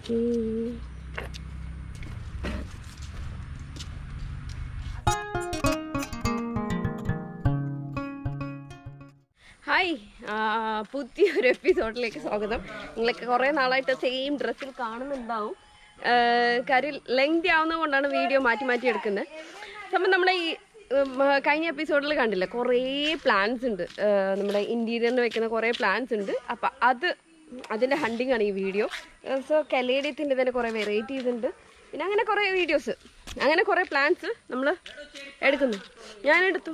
Hi ആ, പുതിയൊരു എപ്പിസോഡിലേക്ക് സ്വാഗതം നിങ്ങളൊക്കെ കുറേ നാളായിട്ട് സെയിം ഡ്രസ്സിൽ കാണുന്നുണ്ടാവും ആ, കാര്യം ലെങ്തി ആവുന്നത് കൊണ്ടാണ് വീഡിയോ മാറ്റി മാറ്റി എടുക്കുന്നത് സംഭവം നമ്മുടെ ഈ ഉം, ആ, കഴിഞ്ഞ എപ്പിസോഡിൽ കണ്ടില്ല കുറേ പ്ലാൻസ് ഉണ്ട് ആ, നമ്മുടെ ഇൻറ്റീരിയറിന് വെക്കുന്ന കുറേ പ്ലാൻസ് ഉണ്ട് അപ്പം അത് അതിൻ്റെ ഹണ്ടിങ് ആണ് ഈ വീഡിയോ സോ കലേഡിയത്തിൻ്റെ തന്നെ കുറേ വെറൈറ്റീസ് ഉണ്ട് പിന്നെ അങ്ങനെ കുറേ വീഡിയോസ് അങ്ങനെ കുറേ പ്ലാൻസ് നമ്മൾ എടുക്കുന്നു ഞാനെടുത്തു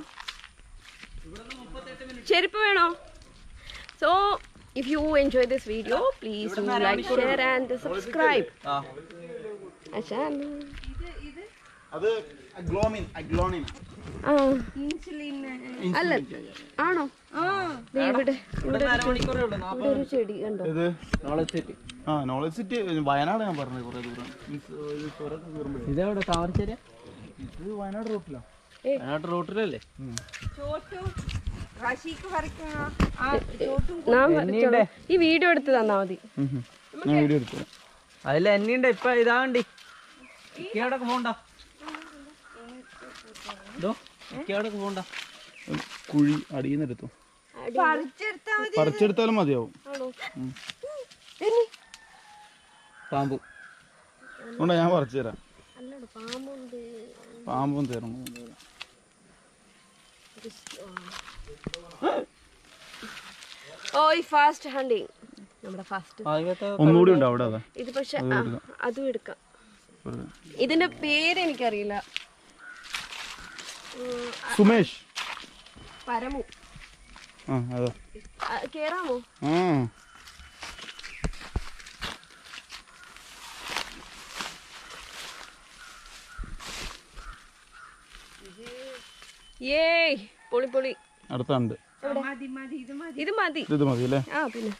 ചെരുപ്പ് വേണോ so if you enjoy this video please like share and subscribe അത് അഗ്ലോമിൻ അഗ്ലോണിൻ ആ അല്ല ആണോ ദേ ഇവിടെ ഇവിടെ ഒരു ചെടി- ഇവിടെ ഒരു ചെടി കണ്ടോ ഇത് ആ നോളജ് സിറ്റി വയനാട് ഞാൻ പറഞ്ഞത് കുറെ ദൂരം Means, ഒരു ചുരം കയറുമ്പോഴേ ഇതെവിടെ താമരശ്ശേരി ഇത് വയനാട് റൂട്ടിലാ വയനാട് റൂട്ടിലല്ലേ നാം വരച്ചോളൂ. ഈ വീഡിയോ എടുത്ത് തന്നാ മതി ഞാൻ വീഡിയോ എടുത്തു അതിൽ എന്നെയുണ്ട് ഇപ്പൊ ഇതാകണ്ടി ഇക്കയോടൊക്കെ പോണ്ട ഇതോ ഇക്കയോടൊക്കെ പോണ്ട കുഴി അടിയിൽ നിന്ന് എടുത്തു പറിച്ചെടുത്താലും മതിയാവും ആണോ പാമ്പ് അതുകൊണ്ടാ ഞാൻ പറിച്ചു തരാം അല്ലട പാമ്പുണ്ട് പാമ്പും തരണം ഓയ് ഫാസ്റ്റ് ഹണ്ടിങ് നമ്മുടെ ഫാസ്റ്റ് ആദ്യത്തെ ഒന്നുകൂടി ഉണ്ട് അവിടെ അതാ ഇത് പക്ഷെ ആ, അതും എടുക്കാം ഇതിന്റെ പേര് എനിക്കറിയില്ല ഉം, സുമേഷ് പരമു ആ അതാ ആ, കേറാമോ ആ ഏയ് പൊളി പൊളി അടുത്തുണ്ട് ഇത് മതി ഇത് മതി അല്ലേ ആ പിന്നെ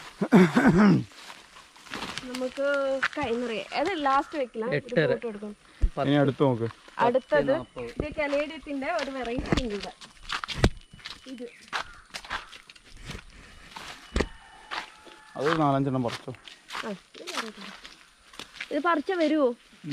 നമുക്ക് കൈന്നറിയാം അത് ലാസ്റ്റ് വെക്കില്ല ഫോട്ടോ എടുക്കാം ഇനി അടുത്ത് നോക്ക് അടുത്തത് ഇത് കലേഡിയത്തിന്റെ ഒരു വെറൈറ്റി ഉണ്ട് ഇവിടെ ഇത് അത് നാലഞ്ചെണ്ണം പറിച്ചോ ആ ഇത് variety. ഇത് പറിച്ച വരുവോ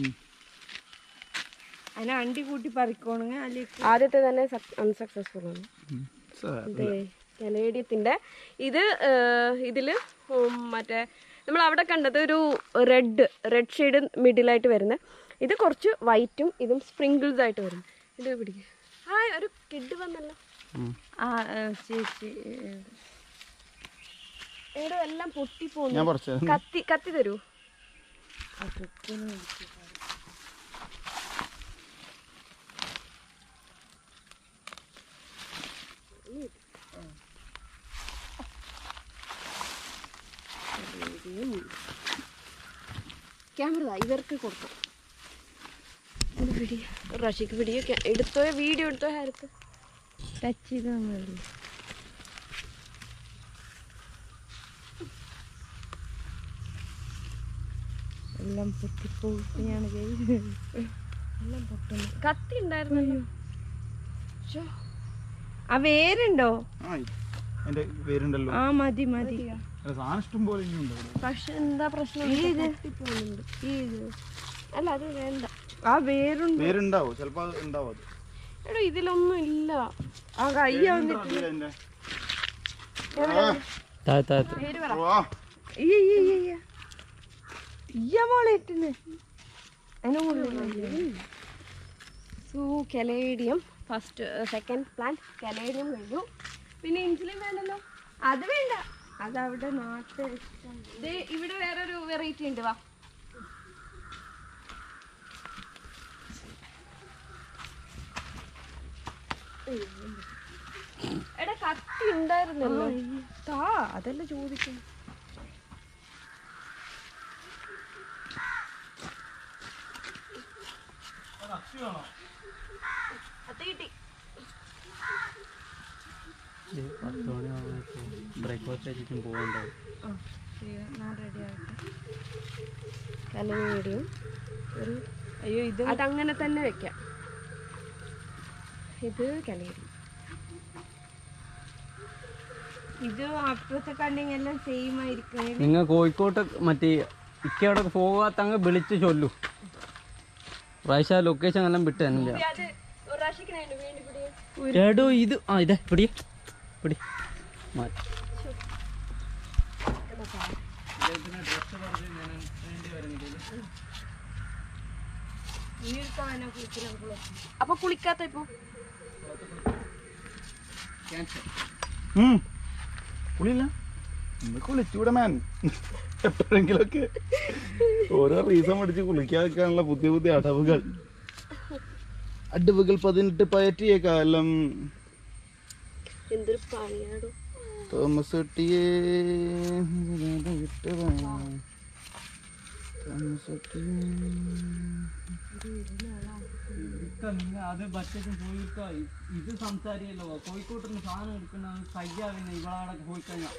അതിനെ അണ്ടി കൂട്ടി പറിക്കോണെങ്കിൽ അല്ലെങ്കിൽ ആദ്യത്തെ തന്നെ അൺസക്സസ്ഫുൾ ആണ് അതെ കനേഡിയത്തിന്റെ ഇത് ഏഹ്, ഇതില് ഉം, മറ്റേ നമ്മൾ അവിടെ കണ്ടത് ഒരു റെഡ് റെഡ് ഷെയ്ഡ് മിഡിലായിട്ട് വരുന്നത് ഇത് കുറച്ച് വൈറ്റും ഇതും സ്പ്രിങ്കിൾസ് ആയിട്ട് വരും ഇത് പിടിക്കുക ആ ഒരു കിഡ് വന്നല്ലോ ആ ഏ, ചേച്ചി ഏ, ഏടോ എല്ലാം പൊട്ടിപ്പോന്നു ഞാൻ പറിച്ചു തരാം. കത്തി കത്തി തരൂ ക്യാമറ ഇവർക്ക് കൊടുക്കും ഇത് പിടി റഷിക്ക് പിടിയോ ക്യാ- എടുത്തോ വീഡിയോ എടുത്തോ ആർക്ക് ടച്ച് ചെയ്ത് തന്നതല്ലേ എല്ലാം പൊട്ടിപ്പോയാണ് എല്ലാം പൊട്ടുന്നു കത്തി ഉണ്ടായിരുന്നല്ലോ ശ്ശോ. ആ വേരുണ്ടോ ആ എന്റെ പേരുണ്ടല്ലോ ആ മതി മതി അല്ല, സാധനം ഇഷ്ടം പോലെ ഇനിയുണ്ട് ഇവിടെ. പക്ഷെ എന്താ പ്രശ്നം പൊട്ടിപ്പോകുന്നുണ്ട് അല്ല അത് വേണ്ട ആ വേരുണ്ട് പേരുണ്ടാവും ചിലപ്പോ അത് ഉണ്ടാവും അത് എടോ ഇതിലൊന്നും ഇല്ല ആ കൈ അറിയില്ല അതിന്റെ. താഴെ താഴത്ത് പേര് പറ ഓ, ആ. ഇയ്യ മോളെ ഇട്ടിന് അതിനെ മുകളിൽ so caladium first second plant caladium കഴിഞ്ഞു പിന്നെ ഇൻസുലിൻ വേണ്ടല്ലോ അത് വേണ്ട അതവിടെ നാട്ടിൽ ദേ ഇവിടെ വേറൊരു വെറൈറ്റി ഉണ്ട് വാ എടാ കത്തി ഉണ്ടായിരുന്നല്ലോ താ അതല്ല ചോദിക്കും കത്തി കിട്ടി പത്ത് മണിയാകുമ്പോൾ ബ്രേക്ക്ഫാസ്റ്റ് കഴിച്ചിട്ടും പോകണ്ടാവും ഞാൻ റെഡി ആകട്ടെ കലേഡിയം ഒരു അയ്യോ ഇത് അതങ്ങനെ തന്നെ വെക്കാം ഇത് കലേഡിയം ഇത് അപ്പുറത്തെ കണ്ടെങ്കിൽ എല്ലാം സെയിം ആയിരിക്കും നിങ്ങൾ കോഴിക്കോട്ട് മറ്റേ ഇക്ക അവിടെ പോകാത്തങ്ങ് വിളിച്ച് ചൊല്ലു പ്രാവശ്യം ആ ലൊക്കേഷൻ എല്ലാം വിട്ട് തന്നില്ല അത് ഒരു പ്രാവശ്യം വേണ്ടി പിടിയെ എടോ ഇത് ആ ഇതേ പിടി പിടി മാറ്റി അപ്പൊ കുളിക്കാത്ത ഇപ്പൊ ഉം. കുളിയില്ല ഇന്ന് കുളിച്ചൂടെ മാൻ എപ്പോഴെങ്കിലൊക്കെ ഓരോ റീസൺ പഠിച്ച് കുളിക്കാതിരിക്കാനുള്ള പുതിയ പുതിയ അടവുകൾ അടവുകൾ പതിനെട്ട് പയറ്റിയ കാലം എന്തൊരു പണിയാടോ തോമസ് കുട്ടിയെ വിട്ടതാ. തോമസ് കുട്ടിയെ. അത് ബച്ചക്കും പോയിട്ടോ ഇത് സംസാരിക്കല്ലോ കോഴിക്കോട്ടിന് സാധനം എടുക്കുന്ന കയ്യാ പിന്നെ ഇവളവിടെ പോയി കഴിഞ്ഞാൽ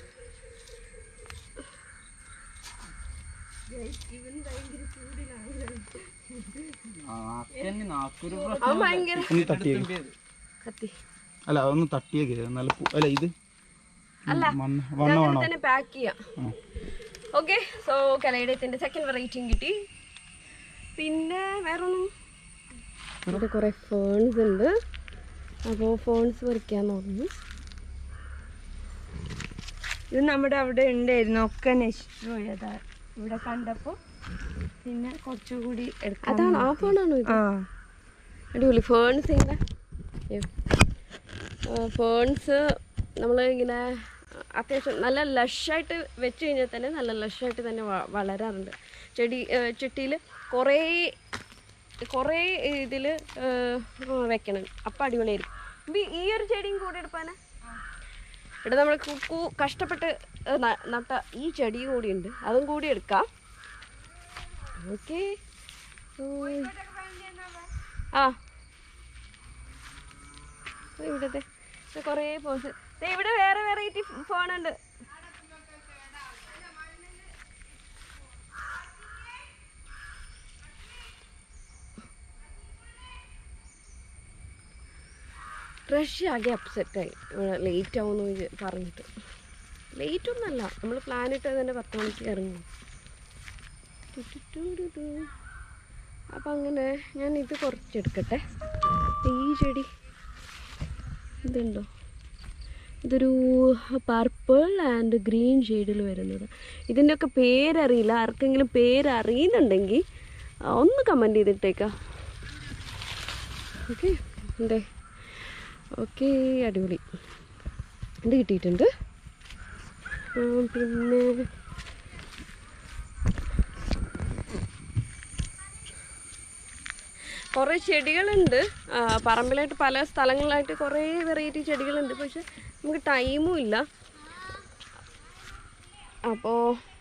നാക്കൊരു അവൻ ഭയങ്കര ഒന്ന് തട്ടിയേ കത്തി അല്ല അതൊന്ന് തട്ടിയേക്ക് നല്ല പു- അല്ല ഇത് അല്ല മണ്ണ് ഇത് വണ്ണ അങ്ങനെ വേണോ തന്നെ പാക്ക് ചെയ്യാം ആ. ഓക്കെ സോ കലയിടത്തിന്റെ സെക്കൻഡ് വെറൈറ്റിയും കിട്ടി പിന്നെ വേറൊന്നും ഇവിടെ കുറെ ഫേൺസ് ഉണ്ട് അപ്പോൾ ഫേൺസ് പറിക്കാൻ തോന്നുന്നു ഇത് നമ്മുടെ അവിടെ ഉണ്ടായിരുന്നു ഒക്കെ നശിച്ചു പോയതാ ഇവിടെ കണ്ടപ്പോ പിന്നെ കുറച്ചുകൂടി എടുക്കാം അതാണ് ആ ഫേണാണോ ഇത് ആ അടിപൊളി ഫേൺസ് ഇങ്ങനെ ഫേൺസ് നമ്മൾ ഇങ്ങനെ അത്യാവശ്യം നല്ല ലഷായിട്ട് വെച്ച് കഴിഞ്ഞാൽ തന്നെ നല്ല ലഷായിട്ട് തന്നെ വ- വളരാറുണ്ട് ചെടി ചെട്ടിയിൽ കുറേ കുറേ ഇതിൽ വെക്കണം അപ്പം അടിപൊളിയായിരിക്കും ഇപ്പൊ ഈ ഒരു ചെടിയും കൂടി എടുപ്പാനെ ഇവിടെ നമ്മൾ കു- കഷ്ടപ്പെട്ട് ഏ, ന- നട്ട ഈ ചെടിയും കൂടി ഉണ്ട് അതും കൂടി എടുക്കാം ഓക്കെ ആ ദേ ഇവിടത്തെ ഇത് കുറേ ഫോൺസ് ഇവിടെ വേറെ വെറൈറ്റി ഫോണുണ്ട് റഷ്യ ആകെ അപ്സെറ്റായി ലേറ്റ് ആവുമെന്ന് വിചാ- പറഞ്ഞിട്ട് ലേറ്റ് ഒന്നല്ല നമ്മൾ പ്ലാൻ ഇട്ട് തന്നെ പത്ത് മണിക്ക് ഇറങ്ങി ടുടുടുടുടു. അപ്പം അങ്ങനെ ഞാൻ ഇത് കുറച്ചെടുക്കട്ടെ ഈ ചെടി ഇതുണ്ടോ ഇതൊരു പർപ്പിൾ ആൻഡ് ഗ്രീൻ ഷെയ്ഡിൽ വരുന്നത് ഇതിൻ്റെയൊക്കെ പേരറിയില്ല ആർക്കെങ്കിലും പേരറിയുന്നുണ്ടെങ്കിൽ ആ, ഒന്ന് കമൻറ്റ് ചെയ്തിട്ടേക്കാം ഓക്കെ ഉണ്ടേ ഓക്കെ അടിപൊളി ഇത് കിട്ടിയിട്ടുണ്ട് ഉം, പിന്നെ കുറേ ചെടികളുണ്ട് ആ, പറമ്പിലായിട്ട് പല സ്ഥലങ്ങളിലായിട്ട് കുറേ വെറൈറ്റി ചെടികളുണ്ട് പക്ഷെ നമുക്ക് ടൈമും ഇല്ല അപ്പോൾ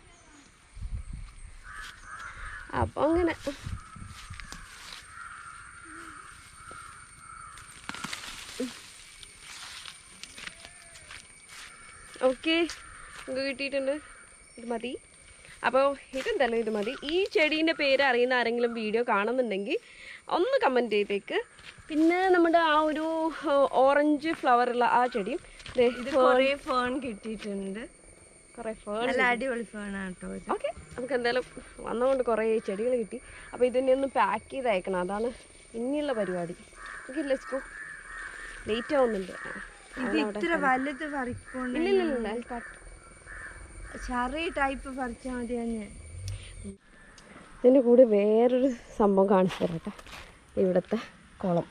അപ്പോൾ അങ്ങനെ ഓക്കെ നമുക്ക് കിട്ടിയിട്ടുണ്ട് ഇത് മതി അപ്പോൾ ഇതെന്തായാലും ഇത് മതി ഈ ചെടീൻ്റെ പേര് അറിയുന്ന ആരെങ്കിലും വീഡിയോ കാണുന്നുണ്ടെങ്കിൽ ഒന്ന് കമൻറ്റ് ചെയ്തേക്ക് പിന്നെ നമ്മുടെ ആ ഒരു ഓറഞ്ച് ഫ്ലവറുള്ള ആ ചെടിയും ദേ ഇത് കൊറേ ഫോൺ കിട്ടിയിട്ടുണ്ട് കുറേ ഫേൺ നല്ല അടിപൊളി ഫോണാണ് കേട്ടോ ഇത് ഓക്കെ നമുക്ക് എന്തായാലും വന്നതുകൊണ്ട് കുറേ ചെടികൾ കിട്ടി അപ്പോൾ ഇതിനെ ഒന്ന് പാക്ക് ചെയ്ത് അയക്കണം അതാണ് ഇനിയുള്ള പരിപാടി നമുക്ക് ലെസ്കോ ലേറ്റ് ആവുന്നുണ്ട് ആ, ഇത് അവനവിടെ ഇത്ര വലുത് പറിക്കൊണ്ട് ഇല്ല ഇല്ല ഇല്ല അത് cut. ചെറിയ ടൈപ്പ് പറിച്ചാൽ മതി തന്നെ ഇതിൻ്റെ കൂടെ വേറൊരു സംഭവം കാണിച്ചു തരാം കേട്ടോ ഇവിടുത്തെ കുളം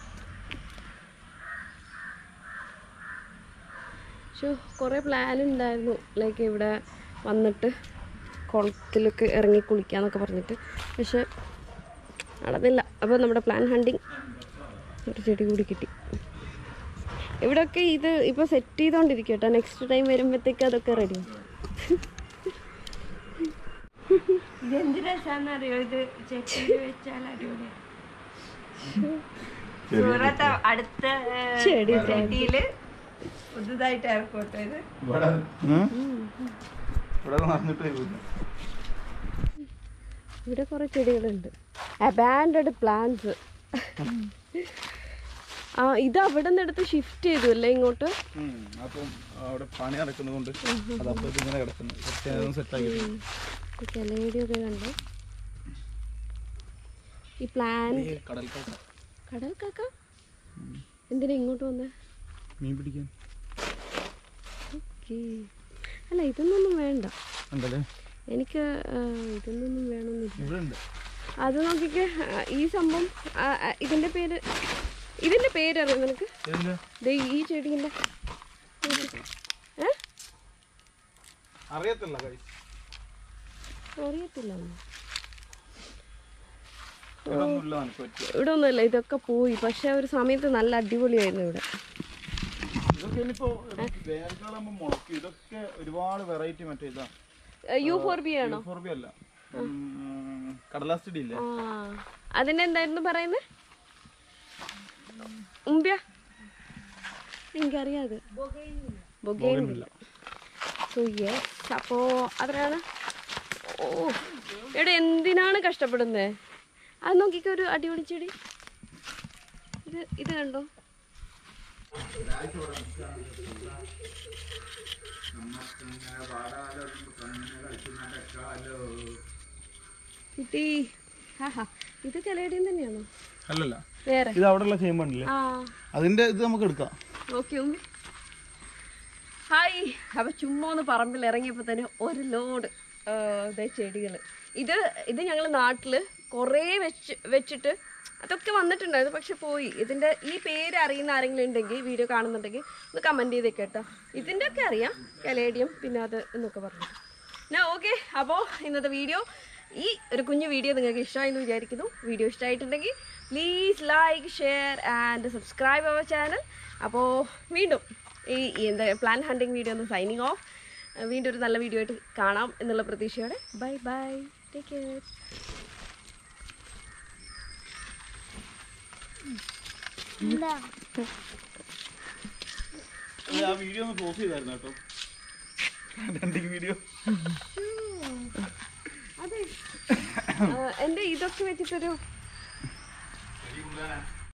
പക്ഷേ കുറേ പ്ലാൻ ഉണ്ടായിരുന്നു ലൈക്ക് ഇവിടെ വന്നിട്ട് കുളത്തിലൊക്കെ ഇറങ്ങി കുളിക്കാന്നൊക്കെ പറഞ്ഞിട്ട് പക്ഷെ നടന്നില്ല അപ്പോൾ നമ്മുടെ പ്ലാൻ ഹണ്ടിങ് ഒരു ചെടി കൂടി കിട്ടി ഇവിടെയൊക്കെ ഇത് ഇപ്പോൾ സെറ്റ് ചെയ്തുകൊണ്ടിരിക്കും കേട്ടോ നെക്സ്റ്റ് ടൈം വരുമ്പോഴത്തേക്ക് അതൊക്കെ റെഡി ഇത് എന്ത് രസാന്നറിയോ ഇത് ചെക്കിൽ വെച്ചാൽ അടിപൊളിയാണ് സൂറത്ത് അടുത്ത ചെടി ചെടിയില് പുതുതായിട്ട് ഇറക്കോട്ടെ ഇത് ഇവിടെ ഇവിടെ നടന്നിട്ട് ഇവിടെ കുറേ ചെടികളുണ്ട് അബാൻഡഡ് പ്ലാന്റ്സ് ആ ഇത് അവിടെ നിന്ന് എടുത്ത് ഷിഫ്റ്റ് ചെയ്തു അല്ലേ ഇങ്ങോട്ട് അപ്പം അവിടെ പണി നടക്കുന്നതുകൊണ്ട് അത് അപ്പോൾ ഇങ്ങനെ കിടക്കുന്നു കുറച്ച് നേരം സെറ്റ് ആക്കി ചിലയുടെയൊക്കെ കണ്ടോ ഈ പ്ലാൻ കടൽ കാക്ക കടൽ കാക്ക എന്തിനാ ഇങ്ങോട്ട് വന്നേ മീൻ പിടിക്കാൻ ഓക്കേ. അല്ല ഇതൊന്നും വേണ്ട ഉണ്ടല്ലേ എനിക്ക് ആ, ഇതൊന്നും വേണമെന്നില്ല ഇവിടെ ഉണ്ട് അത് നോക്കിക്ക് ആ, ഈ സംഭവം ആ, ആ, ഇതിന്റെ പേര് ഇതിന്റെ പേരറിയോ നിനക്ക് ഏതിന്റെ ദേ ഈ ചെടീന്റെ ഏ അറിയത്തില്ല കൈ അറിയത്തില്ല ഇവിടെ ഒന്നുമില്ല നിനക്ക് പറ്റുക ഇവിടെ ഒന്നുമില്ല ഇതൊക്കെ പോയി പക്ഷെ ഒരു സമയത്ത് നല്ല അടിപൊളിയായിരുന്നു ഇവിടെ ഇതൊക്കെ ഇനിയിപ്പോ വേനൽക്കാലാകുമ്പോ മുളക്കും ഇതൊക്കെ ഒരുപാട് വെറൈറ്റി മറ്റേ ഇതാ യു ഫോർ ബി ആണോ ഫോർബി അല്ല ഉം, കടലാസ് ചെടി ഇല്ലേ ആ അതിന്റെ എന്തായിരുന്നു പറയുന്നത് ഉമ്പ്യ എനിക്കറിയാത് ബൊഗേനില്ല സോ യെസ് അപ്പോ അത്രയാണ് ഓ എടാ എന്തിനാണ് കഷ്ടപ്പെടുന്നത് അത് നോക്കിക്കോ ഒരു അടിപൊളി ചെടി ഇത് ഇത് കണ്ടോ കിട്ടി ഹാ ഇത് ചിലയുടെയും തന്നെയാണോ അല്ലല്ല വേറെ ഇത് അവിടെയുള്ള ചെയ്യുമ്പോണ്ടല്ലേ ആ അതിന്റെ ഇത് നമുക്ക് എടുക്കാം ഓക്കെ ഉമ്മി ഹായ് അപ്പൊ ചുമ്മാ ഒന്ന് പറമ്പിൽ ഇറങ്ങിയപ്പോ തന്നെ ഒരു ലോഡ് ചെടികൾ ഇത് ഇത് ഞങ്ങൾ നാട്ടില് കുറേ വെച്ച് വെച്ചിട്ട് അതൊക്കെ വന്നിട്ടുണ്ടായിരുന്നു പക്ഷെ പോയി ഇതിന്റെ ഈ പേര് അറിയുന്ന ആരെങ്കിലും ഉണ്ടെങ്കിൽ വീഡിയോ കാണുന്നുണ്ടെങ്കിൽ ഒന്ന് കമന്റ് ചെയ്തേക്ക് കേട്ടോ ഇതിന്റെ ഒക്കെ അറിയാം കലേഡിയം പിന്നെ അത് എന്നൊക്കെ പറഞ്ഞു എന്നാ ഓക്കെ അപ്പോൾ ഇന്നത്തെ വീഡിയോ ഈ ഒരു കുഞ്ഞു വീഡിയോ നിങ്ങൾക്ക് ഇഷ്ടമായി എന്ന് വിചാരിക്കുന്നു വീഡിയോ ഇഷ്ടമായിട്ടുണ്ടെങ്കിൽ please like share and subscribe our channel അപ്പോൾ വീണ്ടും ഈ ഈ എന്താ പ്ലാൻ ഹണ്ടിങ് വീഡിയോ ഒന്ന് സൈനിങ് ഓഫ് വീണ്ടും ഒരു നല്ല വീഡിയോ ആയിട്ട് കാണാം എന്നുള്ള പ്രതീക്ഷയോടെ ബൈ ബൈ ടേക്ക് കെയർ ആ വീഡിയോ ഒന്ന് ക്ലോസ് ചെയ്തായിരുന്നു കേട്ടോ രണ്ടിങ് വീഡിയോ അതെ എൻ്റെ ഇതൊക്കെ വെച്ചിട്ടൊരു ശരി